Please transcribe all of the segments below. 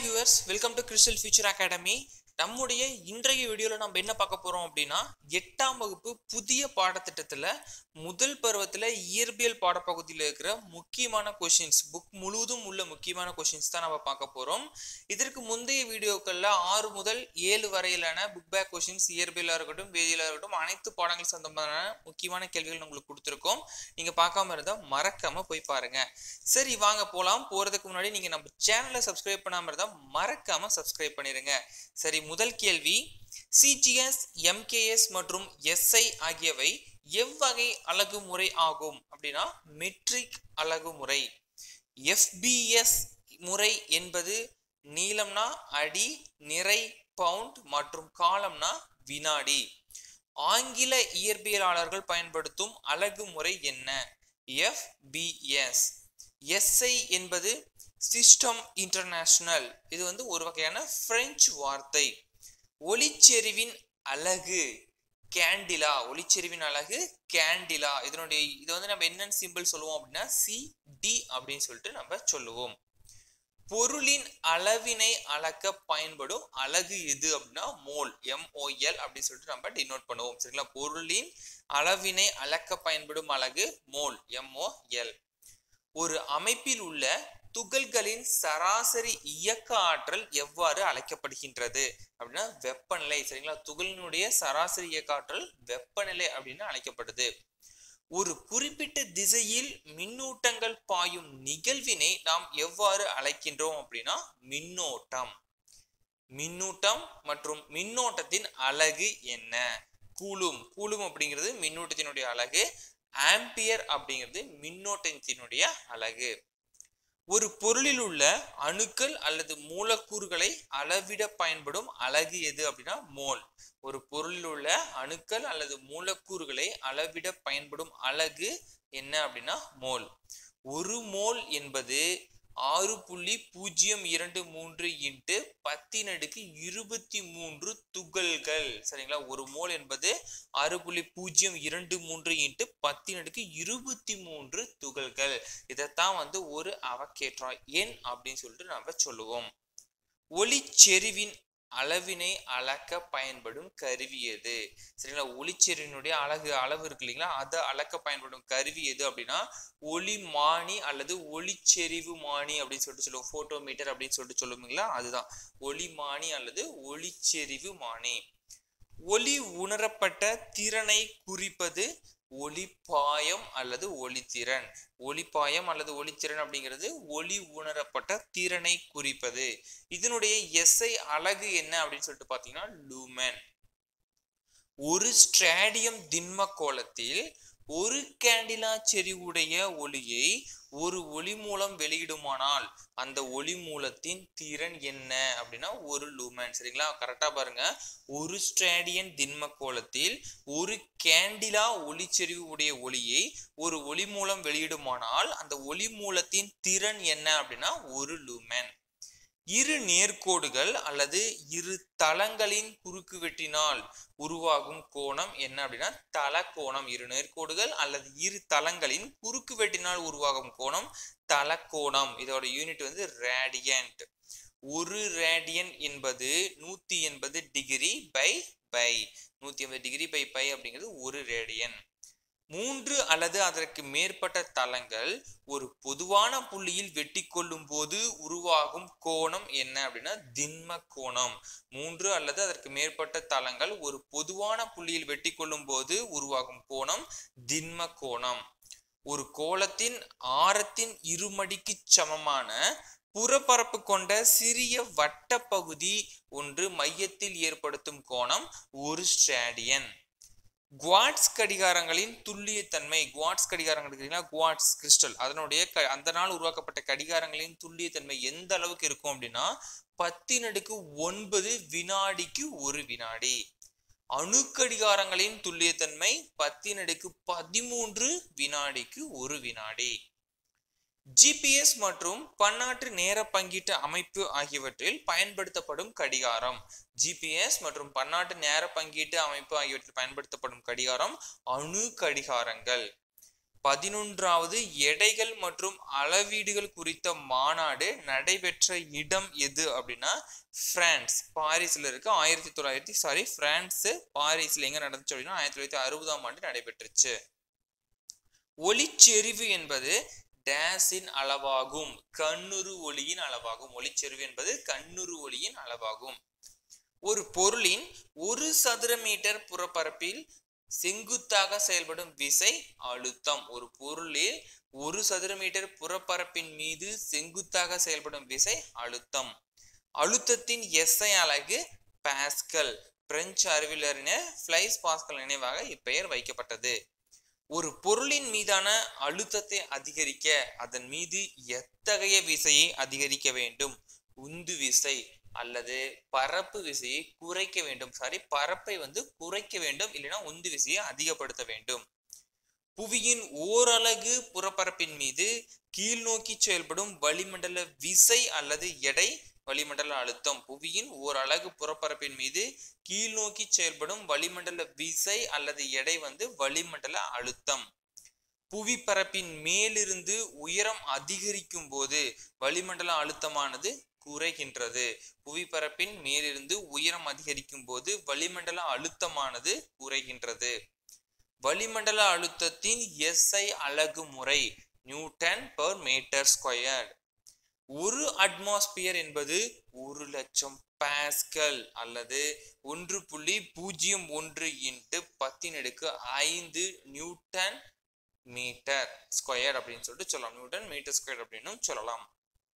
viewers welcome to Crystal Future Academy நம்முடைய இன்றைய வீடியோவில் நம்ம என்ன பார்க்க போகிறோம் அப்படின்னா எட்டாம் வகுப்பு புதிய பாடத்திட்டத்தில் முதல் பருவத்தில் இயற்பியல் பாடப்பகுதியில் இருக்கிற முக்கியமான கொஷின்ஸ் புக் முழுவதும் உள்ள முக்கியமான கொஷின்ஸ் தான் நம்ம பார்க்க போகிறோம் இதற்கு முந்தைய வீடியோக்களில் ஆறு முதல் ஏழு வரையிலான புக் பேக் கொஷின்ஸ் இயற்பியலாக இருக்கட்டும் வேதியியலாக இருக்கட்டும் அனைத்து பாடங்கள் சம்பந்தமான முக்கியமான கேள்விகள் உங்களுக்கு கொடுத்துருக்கோம் நீங்கள் பார்க்காம இருந்தால் மறக்காமல் போய் பாருங்கள் சரி வாங்க போகலாம் போகிறதுக்கு முன்னாடி நீங்கள் நம்ம சேனலை சப்ஸ்கிரைப் பண்ணாமல் இருந்தால் மறக்காமல் சப்ஸ்கிரைப் பண்ணிடுங்க சரி முதல் கேள்வி சிஜிஎஸ் எம்கேஎஸ் மற்றும் எஸ்ஐ ஆகியவை எவ்வகை அலகு முறை ஆகும் அப்படின்னா மெட்ரிக் அலகு முறை எஃபிஎஸ் முறை என்பது நீளம்னா அடி நிறை பவுண்ட் மற்றும் காலம்னா வினாடி ஆங்கில இயற்பியலாளர்கள் பயன்படுத்தும் அலகு முறை என்ன எஃபிஎஸ் எஸ்ஐ என்பது சிஸ்டம் இன்டர்நேஷனல் இது வந்து ஒரு வகையான பிரெஞ்சு வார்த்தை ஒளிச்செறிவின் அலகு கேண்டிலா ஒளிச்செறிவின் அலகு கேண்டிலா இதனுடைய இது வந்து நம்ம என்னென்ன சிம்பிள் சொல்லுவோம் அப்படின்னா சி டி அப்படின்னு சொல்லிட்டு நம்ம சொல்லுவோம் பொருளின் அளவினை அளக்க பயன்படும் அலகு எது அப்படின்னா மோல் எம்ஓஎல் அப்படின்னு சொல்லிட்டு நம்ம டினோட் பண்ணுவோம் சரிங்களா பொருளின் அளவினை அளக்க பயன்படும் அலகு மோல் எம்ஓஎல் ஒரு அமைப்பில் உள்ள துகள்களின் சராசரி இயக்க ஆற்றல் எவ்வாறு அழைக்கப்படுகின்றது அப்படின்னா வெப்பநிலை சரிங்களா துகளினுடைய சராசரி இயக்க ஆற்றல் வெப்பநிலை அப்படின்னு அழைக்கப்படுது ஒரு குறிப்பிட்ட திசையில் மின்னூட்டங்கள் பாயும் நிகழ்வினை நாம் எவ்வாறு அழைக்கின்றோம் அப்படின்னா மின்னோட்டம் மின்னூட்டம் மற்றும் மின்னோட்டத்தின் அலகு என்ன கூலும் கூலும் அப்படிங்கிறது மின்னூட்டத்தினுடைய அலகு ஆம்பியர் அப்படிங்கிறது மின்னோட்டத்தினுடைய அலகு ஒரு பொருளில் உள்ள அணுக்கள் அல்லது மூலக்கூறுகளை அளவிட பயன்படும் அலகு எது அப்படின்னா மோல் ஒரு பொருளில் உள்ள அணுக்கள் அல்லது மூலக்கூறுகளை அளவிட பயன்படும் அலகு என்ன அப்படின்னா மோல் ஒரு மோல் என்பது ஆறு புள்ளி பூஜ்ஜியம் இரண்டு மூன்று இன்ட்டு பத்தின் அடுக்கு இருபத்தி மூன்று துகள்கள் சரிங்களா ஒரு மோல் என்பது ஆறு புள்ளி பூஜ்ஜியம் இரண்டு மூன்று இன்ட்டு பத்தின் அடுக்கு இருபத்தி மூன்று துகள்கள் இதைத்தான் வந்து ஒரு அவகேட்ரா எண் அப்படின்னு சொல்லிட்டு நம்ம சொல்லுவோம் ஒளிச்செறிவின் அளவினை அளக்க பயன்படும் கருவி எது சரிங்களா ஒளிச்செறிவினுடைய அழகு அளவு இருக்கு இல்லைங்களா அதை அளக்க பயன்படும் கருவி எது அப்படின்னா ஒளிமானி அல்லது ஒளிச்செறிவு மானி அப்படின்னு சொல்லிட்டு சொல்லுவோம் போட்டோமீட்டர் அப்படின்னு சொல்லிட்டு சொல்லுவீங்களா அதுதான் ஒளிமானி அல்லது ஒளிச்செறிவு மானி ஒளி உணரப்பட்ட திறனை குறிப்பது ஒளிப்பாயம் அல்லது ஒளித்திறன் ஒளிப்பாயம் அல்லது ஒளித்திறன் அப்படிங்கிறது ஒளி உணரப்பட்ட திறனை குறிப்பது இதனுடைய எஸ்ஐ அலகு என்ன அப்படின்னு சொல்லிட்டு பார்த்தீங்கன்னா லூமன் ஒரு ஸ்ட்ராடியம் திண்ம கோலத்தில் ஒரு கேண்டிலா செறிவுடைய ஒளியை ஒரு ஒளி மூலம் வெளியிடுமானால் அந்த ஒளி மூலத்தின் திறன் என்ன அப்படின்னா ஒரு லூமன் சரிங்களா கரெக்டா பாருங்க ஒரு ஸ்ட்ராடியன் திண்ம கோலத்தில் ஒரு கேண்டிலா ஒளிச்செறிவு உடைய ஒளியை ஒரு ஒளி மூலம் வெளியிடுமானால் அந்த ஒளி மூலத்தின் திறன் என்ன அப்படின்னா ஒரு லூமன் இரு நேர்கோடுகள் அல்லது இரு தளங்களின் குறுக்கு வெட்டினால் உருவாகும் கோணம் என்ன அப்படின்னா தல கோணம் இரு நேர்கோடுகள் அல்லது இரு தளங்களின் குறுக்கு வெட்டினால் உருவாகும் கோணம் தல கோணம் இதோட யூனிட் வந்து ரேடியன்ட் ஒரு ரேடியன் என்பது நூத்தி எண்பது டிகிரி பை பை நூத்தி எண்பது டிகிரி பை பை அப்படிங்கிறது ஒரு ரேடியன் மூன்று அல்லது அதற்கு மேற்பட்ட தளங்கள் ஒரு பொதுவான புள்ளியில் வெட்டி கொள்ளும் போது உருவாகும் கோணம் என்ன அப்படின்னா திண்ம கோணம் மூன்று அல்லது அதற்கு மேற்பட்ட தளங்கள் ஒரு பொதுவான புள்ளியில் வெட்டி கொள்ளும் போது உருவாகும் கோணம் திண்ம கோணம் ஒரு கோலத்தின் ஆரத்தின் இருமடிக்கு சமமான புறப்பரப்பு கொண்ட சிறிய வட்ட பகுதி ஒன்று மையத்தில் ஏற்படுத்தும் கோணம் ஒரு ஸ்ட்ராடியன் குவாட்ஸ் கடிகாரங்களின் துல்லியத்தன்மை குவாட்ஸ் கடிகாரங்கள் இருக்குங்களா குவாட்ஸ் கிறிஸ்டல் அதனுடைய க அந்த நாள் உருவாக்கப்பட்ட கடிகாரங்களின் துல்லியத்தன்மை எந்த அளவுக்கு இருக்கும் அப்படின்னா பத்தின் அடுக்கு ஒன்பது வினாடிக்கு ஒரு வினாடி அணுக்கடிகாரங்களின் துல்லியத்தன்மை பத்தின் அடுக்கு பதிமூன்று வினாடிக்கு ஒரு வினாடி ஜிபிஎஸ் மற்றும் பன்னாட்டு நேர பங்கீட்டு அமைப்பு ஆகியவற்றில் பயன்படுத்தப்படும் கடிகாரம் ஜிபிஎஸ் மற்றும் பன்னாட்டு நேர பங்கீட்டு அமைப்பு ஆகியவற்றில் பயன்படுத்தப்படும் கடிகாரம் அணு கடிகாரங்கள் பதினொன்றாவது எடைகள் மற்றும் அளவீடுகள் குறித்த மாநாடு நடைபெற்ற இடம் எது அப்படின்னா பிரான்ஸ் பாரிஸ்ல இருக்கு ஆயிரத்தி தொள்ளாயிரத்தி சாரி பிரான்ஸ் பாரிஸ்ல எங்க நடந்துச்சு அப்படின்னா ஆயிரத்தி தொள்ளாயிரத்தி அறுபதாம் ஆண்டு நடைபெற்றுச்சு ஒளிச்செறிவு என்பது டேஸின் அளவாகும் கண்ணுறு ஒளியின் அளவாகும் ஒளிச்செறிவு என்பது கண்ணுறு ஒளியின் அளவாகும் ஒரு பொருளின் ஒரு சதுர மீட்டர் புறப்பரப்பில் செங்குத்தாக செயல்படும் விசை அழுத்தம் ஒரு பொருளில் ஒரு சதுர மீட்டர் புறப்பரப்பின் மீது செங்குத்தாக செயல்படும் விசை அழுத்தம் அழுத்தத்தின் எஸ்ஐ அலகு பாஸ்கல் பிரெஞ்சு அறிவியலறிஞர் பிளைஸ் பாஸ்கல் நினைவாக இப்பெயர் வைக்கப்பட்டது ஒரு பொருளின் மீதான அழுத்தத்தை அதிகரிக்க அதன் மீது எத்தகைய விசையை அதிகரிக்க வேண்டும் உந்து விசை அல்லது பரப்பு விசையை குறைக்க வேண்டும் சாரி பரப்பை வந்து குறைக்க வேண்டும் இல்லைன்னா உந்து விசையை அதிகப்படுத்த வேண்டும் புவியின் ஓரலகு புறப்பரப்பின் மீது கீழ் நோக்கி செயல்படும் வளிமண்டல விசை அல்லது எடை வளிமண்டல அழுத்தம் புவியின் ஓர் அலகு புறப்பரப்பின் மீது கீழ் நோக்கி செயல்படும் வளிமண்டல விசை அல்லது எடை வந்து வளிமண்டல அழுத்தம் புவிப்பரப்பின் மேலிருந்து உயரம் அதிகரிக்கும் போது வளிமண்டல அழுத்தமானது குறைகின்றது புவிப்பரப்பின் மேலிருந்து உயரம் அதிகரிக்கும் போது வளிமண்டல அழுத்தமானது குறைகின்றது வளிமண்டல அழுத்தத்தின் எஸ்ஐ அலகு முறை நியூட்டன் பெர் மீட்டர் ஸ்கொயர் ஒரு அட்மாஸ்பியர் என்பது ஒரு லட்சம் பாஸ்கல் அல்லது ஒன்று புள்ளி பூஜ்ஜியம் ஒன்று இன்ட்டு பத்தின் அடுக்கு ஐந்து நியூட்டன் மீட்டர் ஸ்கொயர் அப்படின்னு சொல்லிட்டு சொல்லலாம் நியூட்டன் மீட்டர் ஸ்கொயர் அப்படின்னு சொல்லலாம்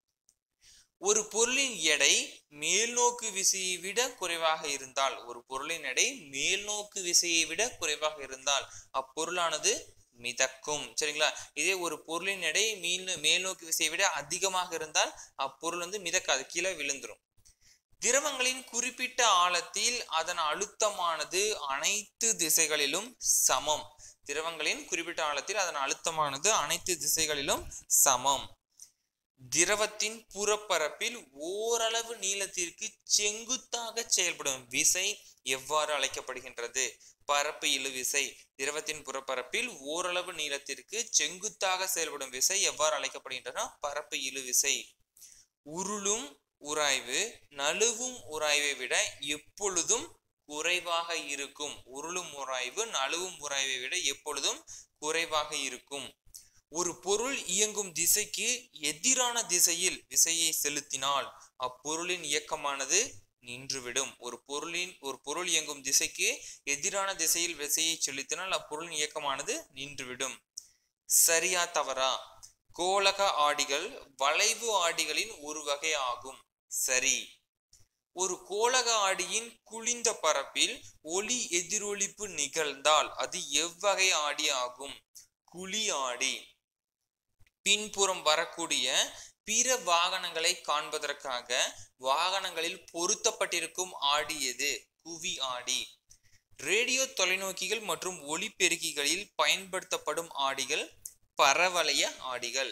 ஒரு பொருளின் எடை மேல்நோக்கு விசையை விட குறைவாக இருந்தால் ஒரு பொருளின் எடை மேல்நோக்கு விசையை விட குறைவாக இருந்தால் அப்பொருளானது மிதக்கும் சரிங்களா இதே ஒரு பொருளின் எடை மீன் மேல்நோக்கு விசையை விட அதிகமாக இருந்தால் அப்பொருள் வந்து மிதக்காது கீழே விழுந்துரும் திரவங்களின் குறிப்பிட்ட ஆழத்தில் அதன் அழுத்தமானது அனைத்து திசைகளிலும் சமம் திரவங்களின் குறிப்பிட்ட ஆழத்தில் அதன் அழுத்தமானது அனைத்து திசைகளிலும் சமம் திரவத்தின் புறப்பரப்பில் ஓரளவு நீளத்திற்கு செங்குத்தாக செயல்படும் விசை எவ்வாறு அழைக்கப்படுகின்றது பரப்பு இழு விசை திரவத்தின் புறப்பரப்பில் ஓரளவு நீளத்திற்கு செங்குத்தாக செயல்படும் விசை எவ்வாறு அழைக்கப்படுகின்றன பரப்பு இழு விசை உருளும் உராய்வு நழுவும் உராய்வை விட எப்பொழுதும் குறைவாக இருக்கும் உருளும் உராய்வு நழுவும் உராய்வை விட எப்பொழுதும் குறைவாக இருக்கும் ஒரு பொருள் இயங்கும் திசைக்கு எதிரான திசையில் விசையை செலுத்தினால் அப்பொருளின் இயக்கமானது நின்றுவிடும் ஒரு பொருளின் ஒரு பொருள் இயங்கும் திசைக்கு எதிரான திசையில் விசையை செலுத்தினால் அப்பொருளின் இயக்கமானது நின்றுவிடும் சரியா தவறா கோலக ஆடிகள் வளைவு ஆடிகளின் ஒரு வகை ஆகும் சரி ஒரு கோலக ஆடியின் குளிந்த பரப்பில் ஒளி எதிரொலிப்பு நிகழ்ந்தால் அது எவ்வகை ஆடி ஆகும் குழி ஆடி பின்புறம் வரக்கூடிய பிற வாகனங்களை காண்பதற்காக வாகனங்களில் பொருத்தப்பட்டிருக்கும் ஆடி எது குவி ஆடி ரேடியோ தொலைநோக்கிகள் மற்றும் ஒளிபெருக்கிகளில் பயன்படுத்தப்படும் ஆடிகள் பரவளைய ஆடிகள்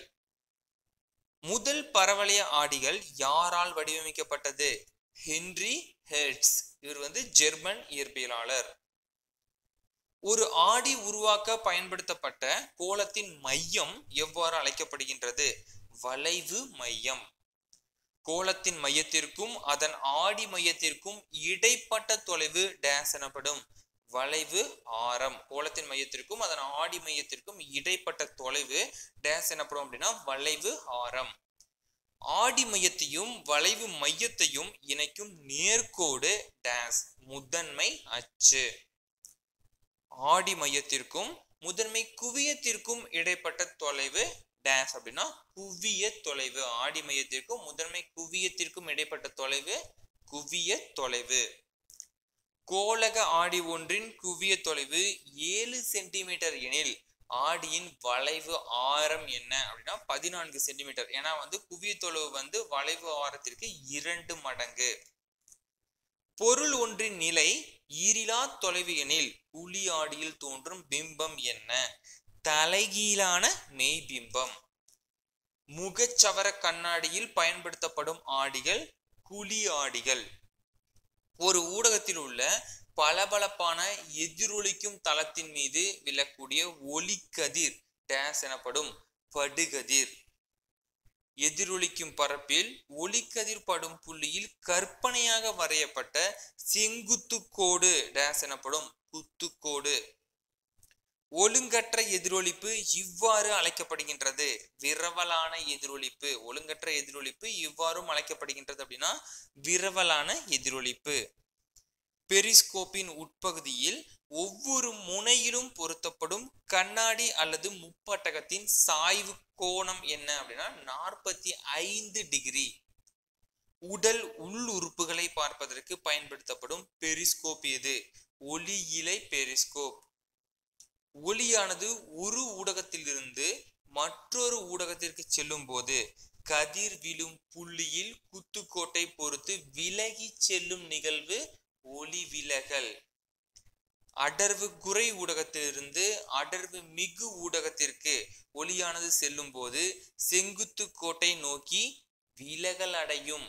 முதல் பரவளைய ஆடிகள் யாரால் வடிவமைக்கப்பட்டது ஹென்றி ஹெர்ட்ஸ் இவர் வந்து ஜெர்மன் இயற்பியலாளர் ஒரு ஆடி உருவாக்க பயன்படுத்தப்பட்ட கோலத்தின் மையம் எவ்வாறு அழைக்கப்படுகின்றது வளைவு மையம் கோலத்தின் மையத்திற்கும் அதன் ஆடி மையத்திற்கும் இடைப்பட்ட தொலைவு டேஸ் எனப்படும் வளைவு ஆரம் கோலத்தின் மையத்திற்கும் அதன் ஆடி மையத்திற்கும் இடைப்பட்ட தொலைவு டேஸ் எனப்படும் அப்படின்னா வளைவு ஆரம் ஆடி மையத்தையும் வளைவு மையத்தையும் இணைக்கும் நேர்கோடு டேஸ் முதன்மை அச்சு ஆடி மையத்திற்கும் முதன்மை குவியத்திற்கும் இடைப்பட்ட தொலைவு டேஸ் அப்படின்னா குவிய தொலைவு ஆடி மையத்திற்கும் முதன்மை குவியத்திற்கும் இடைப்பட்ட தொலைவு குவிய தொலைவு கோலக ஆடி ஒன்றின் குவிய தொலைவு ஏழு சென்டிமீட்டர் எனில் ஆடியின் வளைவு ஆரம் என்ன அப்படின்னா பதினான்கு சென்டிமீட்டர் ஏன்னா வந்து குவிய தொலைவு வந்து வளைவு ஆரத்திற்கு இரண்டு மடங்கு பொருள் ஒன்றின் நிலை ஈரிலா தொலைவு எனில் குழி ஆடியில் தோன்றும் பிம்பம் என்ன தலைகீழான மெய்பிம்பம் முகச்சவர கண்ணாடியில் பயன்படுத்தப்படும் ஆடிகள் குழி ஆடிகள் ஒரு ஊடகத்தில் உள்ள பளபளப்பான எதிரொலிக்கும் தளத்தின் மீது விழக்கூடிய ஒளிக்கதிர் டேஸ் எனப்படும் படுகதிர் எதிரொலிக்கும் பரப்பில் ஒளிக்கதிர் படும் புள்ளியில் கற்பனையாக வரையப்பட்ட செங்குத்து கோடு டேஸ் எனப்படும் குத்துக்கோடு ஒழுங்கற்ற எதிரொலிப்பு இவ்வாறு அழைக்கப்படுகின்றது விரவலான எதிரொலிப்பு ஒழுங்கற்ற எதிரொலிப்பு இவ்வாறும் அழைக்கப்படுகின்றது அப்படின்னா விரவலான எதிரொலிப்பு பெரிஸ்கோப்பின் உட்பகுதியில் ஒவ்வொரு முனையிலும் பொருத்தப்படும் கண்ணாடி அல்லது முப்பட்டகத்தின் சாய்வு கோணம் என்ன அப்படின்னா நாற்பத்தி ஐந்து டிகிரி உடல் உள் உறுப்புகளை பார்ப்பதற்கு பயன்படுத்தப்படும் பெரிஸ்கோப் எது ஒளி இலை பெரிஸ்கோப் ஒளியானது ஒரு ஊடகத்திலிருந்து மற்றொரு ஊடகத்திற்கு செல்லும் போது கதிர் விழும் புள்ளியில் குத்துக்கோட்டை பொறுத்து விலகி செல்லும் நிகழ்வு ஒளி விலகல் அடர்வு குறை ஊடகத்திலிருந்து அடர்வு மிகு ஊடகத்திற்கு ஒளியானது செல்லும் போது செங்குத்து கோட்டை நோக்கி விலகல் அடையும்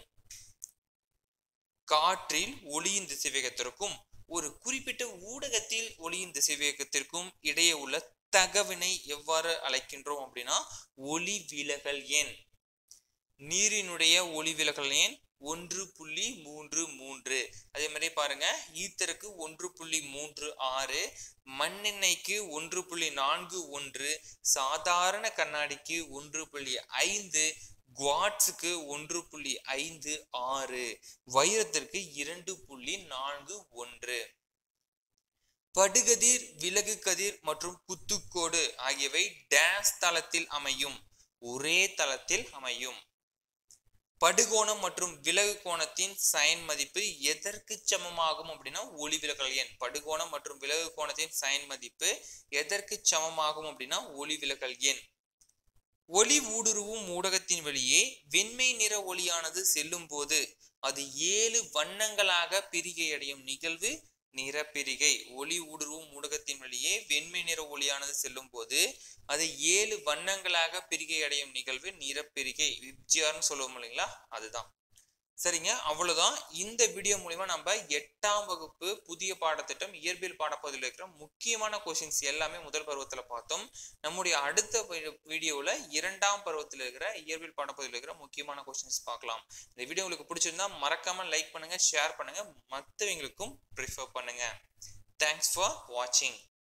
காற்றில் ஒளியின் திசைவேகத்திற்கும் ஒரு குறிப்பிட்ட ஊடகத்தில் ஒளியின் திசைவேகத்திற்கும் இடையே உள்ள தகவினை எவ்வாறு அழைக்கின்றோம் அப்படின்னா ஒளி விலகல் எண் நீரினுடைய ஒளி விலகல் எண் ஒன்று புள்ளி மூன்று மூன்று அதே மாதிரி பாருங்க ஈத்தருக்கு ஒன்று புள்ளி மூன்று ஆறு மண்ணெண்ணெய்க்கு ஒன்று புள்ளி நான்கு ஒன்று சாதாரண கண்ணாடிக்கு ஒன்று புள்ளி ஐந்து குவாட்ஸுக்கு ஒன்று புள்ளி ஐந்து ஆறு வைரத்திற்கு இரண்டு புள்ளி நான்கு ஒன்று படுகதிர் விலகு கதிர் மற்றும் குத்துக்கோடு ஆகியவை டேஸ் தளத்தில் அமையும் ஒரே தளத்தில் அமையும் படுகோணம் மற்றும் விலகு கோணத்தின் சைன் மதிப்பு எதற்கு சமமாகும் அப்படின்னா ஒளி விலகல் எண் படுகோணம் மற்றும் விலகு கோணத்தின் சைன் மதிப்பு எதற்கு சமமாகும் அப்படின்னா ஒளி விலகல் எண் ஒளி ஊடுருவும் ஊடகத்தின் வெளியே வெண்மை நிற ஒளியானது செல்லும் போது அது ஏழு வண்ணங்களாக பிரிகையடையும் நிகழ்வு நிறப்பிரிகை ஒளி ஊடுருவும் ஊடகத்தின் வழியே வெண்மை நிற ஒளியானது செல்லும் போது அது ஏழு வண்ணங்களாக பிரிகை அடையும் நிகழ்வு நிறப்பிரிகை விப்ஜிஆர்னு சொல்லுவோம் இல்லைங்களா அதுதான் சரிங்க அவ்வளவுதான் இந்த வீடியோ மூலியமா நம்ம எட்டாம் வகுப்பு புதிய பாடத்திட்டம் இயற்பியல் பாடப்பகுதியில் இருக்கிற முக்கியமான கொஸ்டின்ஸ் எல்லாமே முதல் பருவத்துல பார்த்தோம் நம்முடைய அடுத்த வீடியோவில் இரண்டாம் பருவத்தில் இருக்கிற இயற்பியல் பாடப்பகுதியில் இருக்கிற முக்கியமான கொஸ்டின்ஸ் பார்க்கலாம் இந்த வீடியோ உங்களுக்கு பிடிச்சிருந்தா மறக்காம லைக் பண்ணுங்க ஷேர் பண்ணுங்க மற்றவங்களுக்கும் ப்ரிஃபர் பண்ணுங்க தேங்க்ஸ் ஃபார் வாட்சிங்